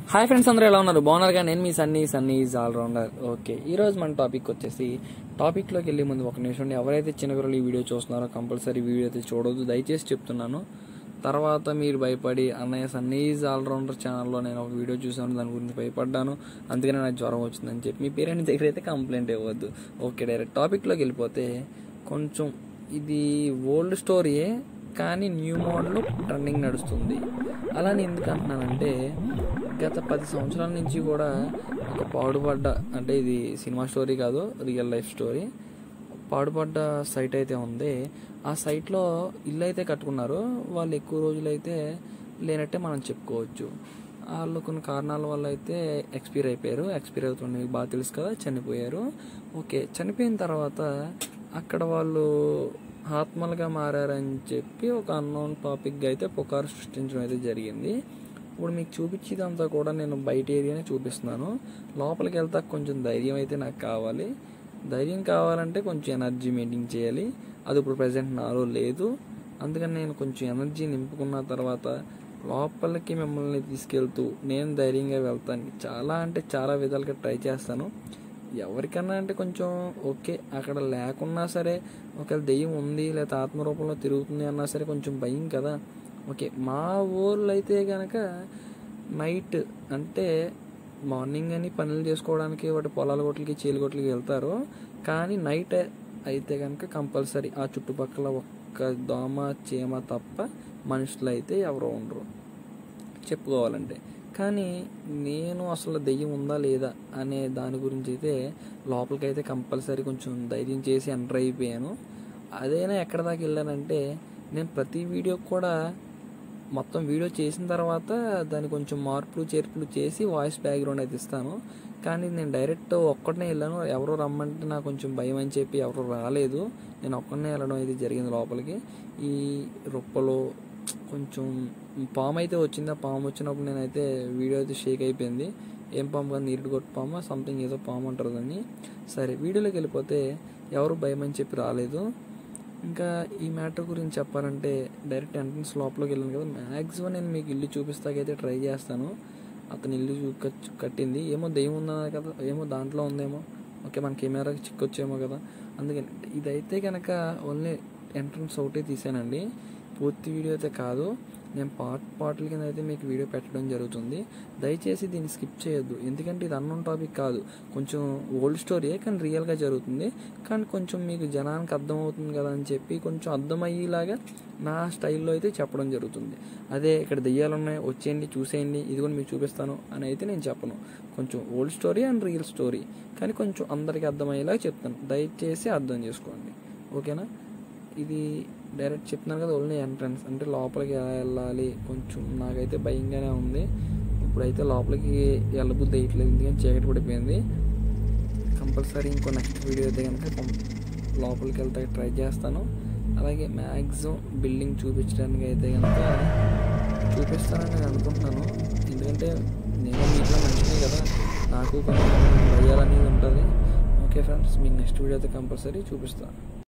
hi friends అందరూ ఎలా ఉన్నారు బాగున్నారుగా నేను మీ Sunny Sunny is allrounder okay ఈ రోజు మన టాపిక్ వచ్చేసి టాపిక్లోకి వెళ్ళే ముందు ఒక నిమిషం ఉండి ఎవరైతే చిన్నపిల్లలు ఈ వీడియో చూస్తున్నారో కంపల్సరీ వీడియో అయితే చూడొద్దు దయచేసి చెప్తున్నాను తర్వాత మీరు భయపడి అన్నయ్య సన్నీ ఈజ్ ఆల్రౌండర్ ఛానల్లో నేను ఒక వీడియో చూసాను దాని గురించి భయపడ్డాను అందుకనే నాకు జ్వరం వచ్చిందని చెప్పి మీ పేరెంట్స్ దగ్గర అయితే కంప్లైంట్ ఇవ్వద్దు ఓకే డైరెక్ట్ టాపిక్లోకి వెళ్ళిపోతే కొంచెం ఇది ఓల్డ్ స్టోరీయే కానీ న్యూ మోడల్ ట్రెండింగ్ నడుస్తుంది అలా నేను ఎందుకు అంటున్నానంటే గత పది సంవత్సరాల నుంచి కూడా ఒక పాడుపడ్డ అంటే ఇది సినిమా స్టోరీ కాదు రియల్ లైఫ్ స్టోరీ పాడుపడ్డ సైట్ అయితే ఉంది ఆ సైట్లో ఇల్లు అయితే కట్టుకున్నారు వాళ్ళు ఎక్కువ రోజులు అయితే లేనట్టే మనం చెప్పుకోవచ్చు వాళ్ళు కొన్ని కారణాల వల్ల అయితే ఎక్స్పైర్ అయిపోయారు ఎక్స్పైర్ అవుతుంది మీకు బాగా తెలుసు కదా చనిపోయారు ఓకే చనిపోయిన తర్వాత అక్కడ వాళ్ళు ఆత్మలుగా మారారని చెప్పి ఒక అన్నోన్ టాపిక్గా అయితే పుకారు సృష్టించడం అయితే జరిగింది ఇప్పుడు మీకు చూపించేదంతా కూడా నేను బయట ఏరియానే చూపిస్తున్నాను లోపలికి వెళ్తా కొంచెం ధైర్యం అయితే నాకు కావాలి ధైర్యం కావాలంటే కొంచెం ఎనర్జీ మెయింటైన్ చేయాలి అది ఇప్పుడు ప్రజెంట్ నాలో లేదు అందుకని నేను కొంచెం ఎనర్జీ నింపుకున్న తర్వాత లోపలికి మిమ్మల్ని తీసుకెళ్తూ నేను ధైర్యంగా వెళ్తాను చాలా అంటే చాలా విధాలుగా ట్రై చేస్తాను ఎవరికన్నా అంటే కొంచెం ఓకే అక్కడ లేకున్నా సరే ఒకవేళ దెయ్యం ఉంది లేదా ఆత్మ రూపంలో తిరుగుతుంది అన్నా సరే కొంచెం భయం కదా ఓకే మా ఊర్లో అయితే కనుక నైట్ అంటే మార్నింగ్ అని పనులు చేసుకోవడానికి వాటి పొలాల గొట్లకి చేలు గొట్లకి వెళ్తారు కానీ నైట్ అయితే కనుక కంపల్సరీ ఆ చుట్టుపక్కల ఒక్క దోమ చీమ తప్ప మనుషులు అయితే ఎవరు ఉండరు చెప్పుకోవాలంటే కానీ నేను అసలు దెయ్యం ఉందా లేదా అనే దాని గురించి అయితే లోపలికైతే కంపల్సరీ కొంచెం ధైర్యం చేసి ఎంటర్ అయిపోయాను అదైనా ఎక్కడ దాకా వెళ్ళానంటే నేను ప్రతి వీడియో కూడా మొత్తం వీడియో చేసిన తర్వాత దాన్ని కొంచెం మార్పులు చేర్పులు చేసి వాయిస్ బ్యాక్గ్రౌండ్ అయితే ఇస్తాను కానీ నేను డైరెక్ట్ ఒక్కడనే వెళ్ళాను ఎవరో రమ్మంటే నాకు కొంచెం భయం అని చెప్పి ఎవరు రాలేదు నేను ఒక్కడనే వెళ్ళడం అయితే జరిగింది లోపలికి ఈ రొప్పలో కొంచెం పాము అయితే వచ్చింది ఆ పాము వచ్చినప్పుడు నేనైతే వీడియో అయితే షేక్ అయిపోయింది ఏం పాము కానీ నీరుడు కొట్టు పాము సంథింగ్ ఏదో పాము అంటారు దాన్ని సరే వీడియోలోకి వెళ్ళిపోతే ఎవరు భయం అని చెప్పి రాలేదు ఇంకా ఈ మ్యాటర్ గురించి చెప్పాలంటే డైరెక్ట్ ఎంట్రన్స్ లోపలికి వెళ్ళాను కదా మ్యాక్సిమం నేను మీకు ఇల్లు చూపిస్తాకైతే ట్రై చేస్తాను అతను ఇల్లు చూ- కట్టింది ఏమో దెయ్యం ఉందా కదా ఏమో దాంట్లో ఉందేమో ఓకే మన కెమెరాకి చిక్కొచ్చేమో కదా అందుకని ఇదైతే కనుక ఓన్లీ ఎంట్రన్స్ ఒకటే తీసానండి పూర్తి వీడియో అయితే కాదు నేను పార్ట్ పార్ట్ల కింద అయితే మీకు వీడియో పెట్టడం జరుగుతుంది దయచేసి దీన్ని స్కిప్ చేయొద్దు ఎందుకంటే ఇది అన్నోన్ టాపిక్ కాదు కొంచెం ఓల్డ్ స్టోరీయే కానీ రియల్గా జరుగుతుంది కానీ కొంచెం మీకు జనానికి అర్థమవుతుంది కదా అని చెప్పి కొంచెం అర్థమయ్యేలాగా నా స్టైల్లో అయితే చెప్పడం జరుగుతుంది అదే ఇక్కడ దెయ్యాలు ఉన్నాయి వచ్చేయండి చూసేయండి ఇది కూడా మీకు చూపిస్తాను అని అయితే నేను చెప్పను కొంచెం old story and real story కానీ కొంచెం అందరికీ అర్థమయ్యేలాగా చెప్తాను దయచేసి అర్థం చేసుకోండి ఓకేనా ఇది డైరెక్ట్ చెప్తున్నాను కదా ఓన్లీ ఎంట్రన్స్ అంటే లోపలికి ఎలా వెళ్ళాలి కొంచెం నాకైతే భయంగానే ఉంది ఇప్పుడైతే లోపలికి వెళ్ళబుద్ధి వేయట్లేదు ఎందుకంటే చీకటి పడిపోయింది కంపల్సరీ ఇంకో నెక్స్ట్ వీడియో అయితే కనుక కం- లోపలికి వెళ్తే ట్రై చేస్తాను అలాగే మ్యాక్సిమం బిల్డింగ్ చూపించడానికి అయితే కనుక చూపిస్తానని నేను అనుకుంటున్నాను ఎందుకంటే నేను మీట్లో మనిషినే కదా నాకు కొంచెం భయాలనేది ఉంటుంది ఓకే ఫ్రెండ్స్ మీకు నెక్స్ట్ వీడియో అయితే కంపల్సరీ చూపిస్తాను